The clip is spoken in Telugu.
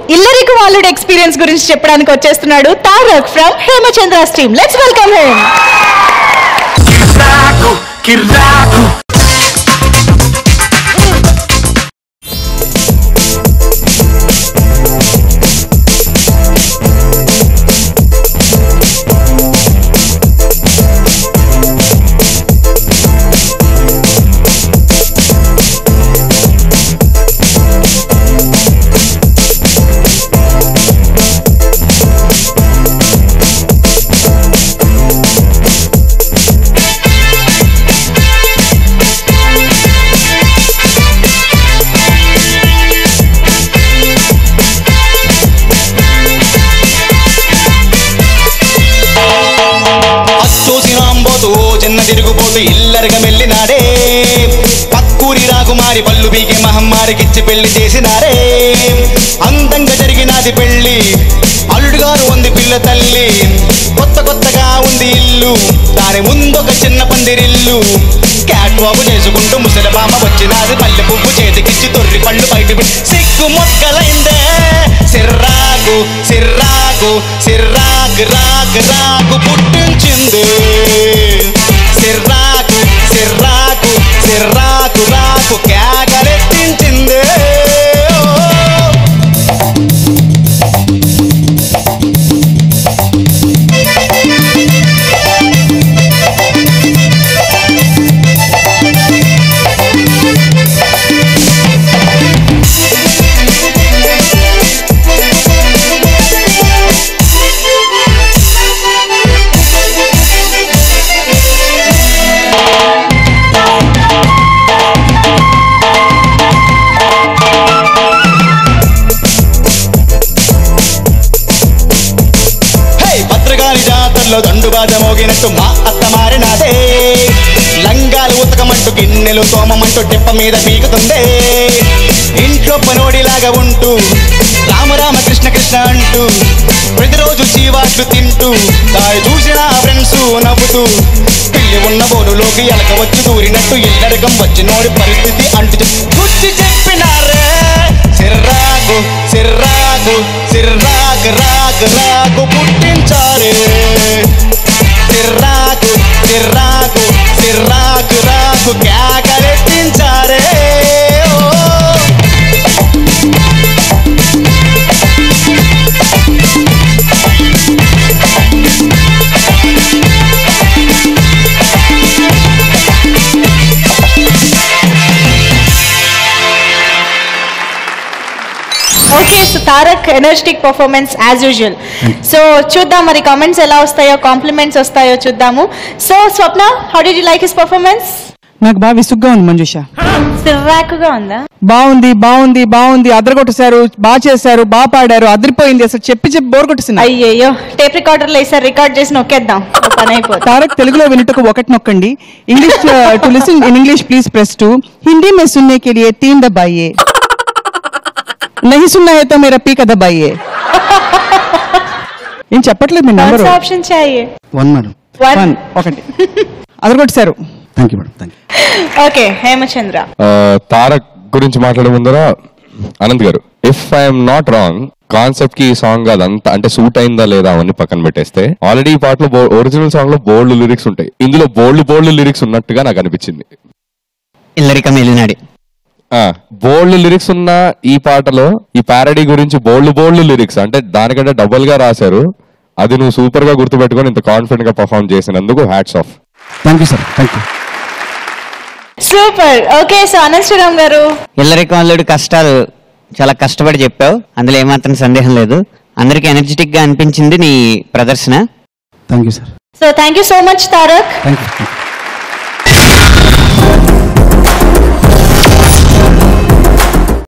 ఇల్లరికి వాళ్ళుడు ఎక్స్పీరియన్స్ గురించి చెప్పడానికి వచ్చేస్తున్నాడు Tarak from Hemachandra stream let's welcome him కిర్రాకు కిర్రాకు అచ్చూసినాంబోతు ఓ చిన్న తిరుగుబోతు ఇల్లరగ మెల్లినాడే పక్కూరి రాకుమారి పళ్ళు బీకే మహమ్మారికిచ్చి పెళ్లి చేసినారే అందంగా జరిగినది పెళ్లి అల్లుడుగారు ఉంది పిల్ల తల్లి కొత్త కొత్తగా ఉంది ఇల్లు దాని ముందొక చిన్న పందిరిల్లు క్యాట్ వాక్ చేసుకుంటూ ముసలిబామ వచ్చినది పల్లె పువ్వు చేతికిచ్చి తొర్రి పళ్ళు బయట పెట్టి సిగ్గు మొక్కలైందే సిర్రాకు సిర్రాకు సిర్రాకు రాకు రాకు పుట్టించింది సిర్రాకు సిర్రాకు సిర్రాకు రాకు కేకలెత్తించింది ఓ. హే భద్రగాలి జాతరలో దండుబాజ మోగినట్టు మా అత్త మారినాదే లంగాలు ఉతకమంటూ గిన్నెలు తోమమంటూ టెప్ప మీద పీకుతుందే ఇంట్లో పనోడిలాగా ఉంటూ రామరామ కృష్ణ కృష్ణ అంటూ ప్రతిరోజు చీవాట్లు తింటూ దారి చూసిన ఫ్రెండ్స్ నవ్వుతూ పిల్లి ఉన్న బోనులోకి ఎలక వచ్చి దూరినట్టు ఇల్లరకం వచ్చినోడి పరిస్థితి అంటూ గుచ్చి చెప్పినారే సిర్రాకు సిర్రాకు సిర్రాకు రాకు రాకు పుట్టించారే సిర్రాకు సిర్రాకు సిర్రాకు రాకు కేకలెత్తించారే ఓ okay so Tarak energetic performance as usual so చూద్దాం మరి కామెంట్స్ ఎలా వస్తాయో కాంప్లిమెంట్స్ వస్తాయో చూద్దాము so Swapna how do you like his performance నాకు బాగా విసుగ్గా ఉంది మంజుష సిర్రాకుగా ఉందా బాగుంది బాగుంది బాగుంది అదరగొట్టేశారు బాగా చేశారు బాగా పాడారు అదిరిపోయింది అసలు చెప్పి చెప్పి బోర్ కొట్టేసింది అయ్యయ్యో టేప్ రికార్డర్లో వేసారు రికార్డ్ చేసి నొక్కేద్దాం ఓ పని అయిపోతుంది తారక్ తెలుగులో వినుటకు ఒకటి నొక్కండి English to listen in English please press two Hindi में सुनने के लिए तीन दबाइए नहीं सुनना है तो मेरा पी का दबाइए ఏం చెప్పట్లేదు మీ నెంబరు ఆప్షన్ చాయే వన్ మేడం One. One, ఒకటి అదరగొట్టేశారు thank you madam thank you okay Hemachandra ఆ, తారక్ గురించి మాట్లాడే ముందర అనంత్ గారు if I'm not wrong concept కి ఈ సాంగ్ అదంతా అంటే సూట్ అయిందా లేదా అవన్నీ పక్కన పెట్టేస్తే ఆల్రెడీ ఈ పాటలో ఒరిజినల్ సాంగ్ లో బోల్డ్ లిరిక్స్ ఉంటాయి ఇందులో బోల్డ్ బోల్డ్ లిరిక్స్ ఉన్నట్టుగా నాకు అనిపించింది ఇల్లరికం వెళ్ళినాడు బోల్డ్ లిరిక్స్ ఉన్న ఈ పాటలో ఈ పారడీ గురించి బోల్డ్ బోల్డ్ లిరిక్స్ అంటే దానికంటే డబుల్ గా రాశారు అది నువ్వు సూపర్ గా గుర్తుపెట్టుకొని ఇంత కాన్ఫిడెంట్ గా పర్ఫామ్ చేసినందుకు hats off thank you sir thank you super okay so Anant Sriram గారు ఇల్లరికం అల్లుడు కష్టాలు చాలా కష్టపడి చెప్పావు అందులో ఏమాత్రం సందేహం లేదు అందరికి ఎనర్జెటిక్ గా అనిపించింది నీ ప్రదర్శన thank you sir so thank you so much Tarak thank you